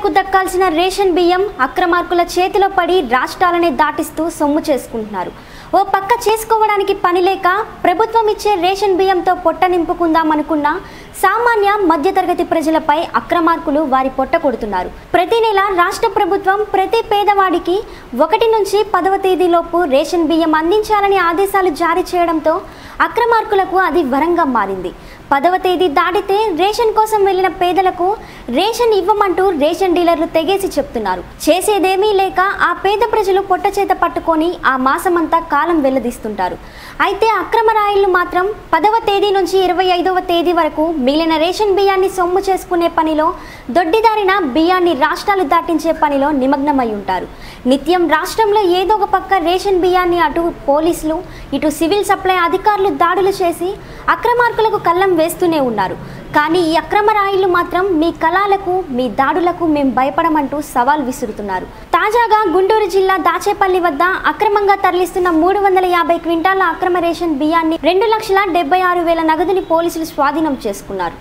ప్రజలకు దక్కాల్సిన రేషన్ బియ్యం అక్రమార్కుల చేతిలో పడి రాష్ట్రాలనే దాటిస్తూ సొమ్ము చేసుకుంటున్నారు ఓ పక్క చేసుకోవడానికి పని లేక ప్రభుత్వం ఇచ్చే రేషన్ బియ్యంతో పొట్ట నింపుకుందామనుకున్న సామాన్య మధ్యతరగతి ప్రజలపై అక్రమార్కులు వారి పొట్ట కొడుతున్నారు ప్రతి నెల రాష్ట్ర ప్రభుత్వం ప్రతి పేదవాడికి ఒకటి నుంచి పదవ తేదీలోపు రేషన్ బియ్యం అందించాలని ఆదేశాలు జారీ చేయడంతో అక్రమార్కులకు అది వరంగా మారింది పదవ తేదీ దాటితే రేషన్ కోసం వెళ్లిన పేదలకు రేషన్ ఇవ్వమంటూ రేషన్ డీలర్లు తెగేసి చెప్తున్నారు చేసేదేమీ లేక ఆ పేద ప్రజలు పొట్ట చేత పట్టుకొని ఆ మాసమంతా కాలం వెల్లదీస్తుంటారు అయితే అక్రమ రాయిళ్లు మాత్రం పదవ తేదీ నుంచి ఇరవై ఐదవ తేదీ వరకు మిగిలిన రేషన్ బియ్యాన్ని సొమ్ము చేసుకునే పనిలో దొడ్డిదారిన బియ్యాన్ని రాష్ట్రాలు దాటించే పనిలో నిమగ్నమై ఉంటారు నిత్యం రాష్ట్రంలో ఏదో ఒక పక్క రేషన్ బియ్యాన్ని అటు పోలీసులు ఇటు సివిల్ సప్లై అధికారులు దాడులు చేసి అక్రమార్కులకు కళ్ళం వేస్తూనే ఉన్నారు కానీ ఈ అక్రమ రాయిలు మాత్రం మీ కళాలకు మీ దాడులకు మేం భయపడమంటూ సవాల్ విసురుతున్నారు తాజాగా గుంటూరు జిల్లా దాచేపల్లి వద్ద అక్రమంగా తరలిస్తున్న మూడు వందల యాభై క్వింటాల అక్రమ రేషన్ బియ్యాన్ని రెండు లక్షల డెబ్బై ఆరు వేల నగదుని పోలీసులు స్వాధీనం చేసుకున్నారు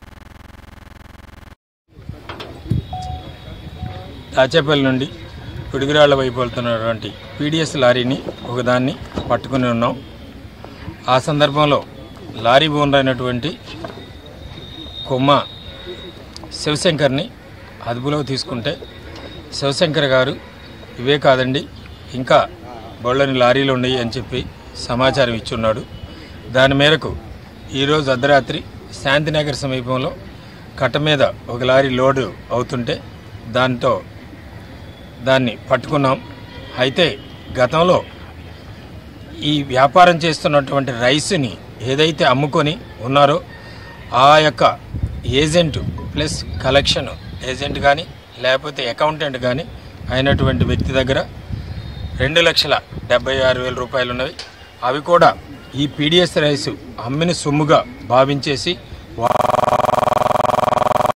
దాచేపల్లి నుండి పిడుగురాళ్ల వైపు వెళ్తున్నటువంటి పీడిఎస్ లారీని ఒకదాన్ని పట్టుకుని ఉన్నాం ఆ సందర్భంలో లారీ ఓనర్ అయినటువంటి కొమ్మ శివశంకర్ని అదుపులో తీసుకుంటే శివశంకర్ గారు ఇవే కాదండి ఇంకా బొళ్ళని లారీలు ఉన్నాయి అని చెప్పి సమాచారం ఇచ్చున్నాడు దాని మేరకు ఈరోజు అర్ధరాత్రి శాంతినగర్ సమీపంలో కట్ట మీద ఒక లారీ లోడు అవుతుంటే దాంతో దాన్ని పట్టుకున్నాం అయితే గతంలో ఈ వ్యాపారం చేస్తున్నటువంటి రైస్ని ఏదైతే అమ్ముకొని ఉన్నారో ఆ యొక్క ఏజెంట్ ప్లస్ కలెక్షన్ ఏజెంట్ కానీ లేకపోతే అకౌంటెంట్ కానీ అయినటువంటి వ్యక్తి దగ్గర రెండు లక్షల డెబ్బై ఆరు వేల రూపాయలు ఉన్నవి అవి కూడా ఈ పీడిఎస్ రైస్ అమ్మిన సొమ్ముగా భావించేసి వా-